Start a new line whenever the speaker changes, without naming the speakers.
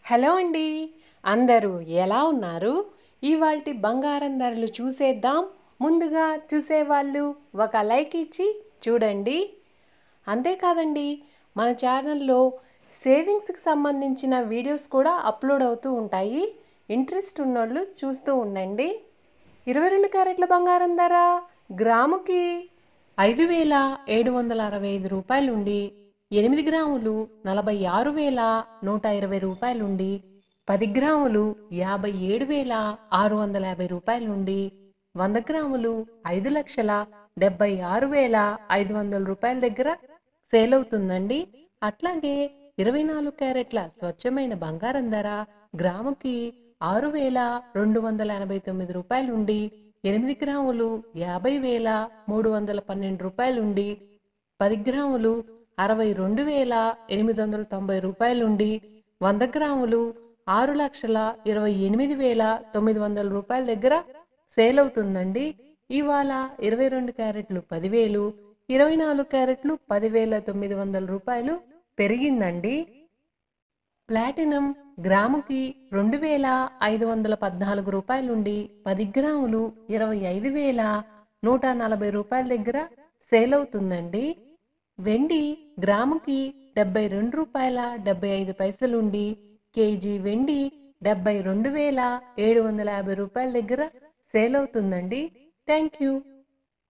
hello అండి అందరూ ఎలా ఉన్నారు ఇవాల్టి బంగారం ధరలు చూసేద్దాం ముందుగా చూసేవాళ్ళు ఒక లైక్ ఇచ్చి చూడండి అంతేకాదండి మన ఛానల్లో సేవింగ్స్కి సంబంధించిన వీడియోస్ కూడా అప్లోడ్ అవుతూ ఉంటాయి ఇంట్రెస్ట్ ఉన్నోళ్ళు చూస్తూ ఉండండి ఇరవై రెండు క్యారెట్ల బంగారం ధర గ్రాముకి ఐదు వేల ఏడు వందల అరవై ఐదు రూపాయలుండి ఎనిమిది గ్రాములు నలభై ఆరు వేల నూట ఇరవై రూపాయలుండి పది గ్రాములు యాభై ఏడు వేల ఆరు వందల యాభై రూపాయలుండి వంద గ్రాములు ఐదు లక్షల డెబ్బై ఆరు వేల ఐదు వందల రూపాయల దగ్గర సేల్ అవుతుందండి అట్లాగే ఇరవై నాలుగు క్యారెట్ల స్వచ్ఛమైన బంగారం ధర గ్రాముకి ఆరు వేల రెండు వందల ఎనభై తొమ్మిది రూపాయలుండి ఎనిమిది గ్రాములు యాభై వేల మూడు వందల పన్నెండు రూపాయలుండి పది గ్రాములు అరవై రెండు వేల ఎనిమిది వందల తొంభై రూపాయలుండి వంద గ్రాములు ఆరు లక్షల ఇరవై ఎనిమిది వేల తొమ్మిది వందల రూపాయల దగ్గర సేల్ అవుతుందండి ఇవాళ ఇరవై రెండు క్యారెట్లు పదివేలు ఇరవై నాలుగు క్యారెట్లు పదివేల తొమ్మిది వందల రూపాయలు పెరిగిందండి ప్లాటినం గ్రాముకి రెండు వేల ఐదు వందల పద్నాలుగు రూపాయలుండి పది గ్రాములు ఇరవై ఐదు వేల నూట నలభై రూపాయల దగ్గర సేల్ అవుతుందండి వెండి గ్రాముకి డెబ్బై రెండు రూపాయల డెబ్బై ఐదు పైసలుండి కేజీ వెండి డెబ్బై రెండు వేల ఏడు వందల యాభై రూపాయల దగ్గర సేల్ అవుతుందండి థ్యాంక్ యూ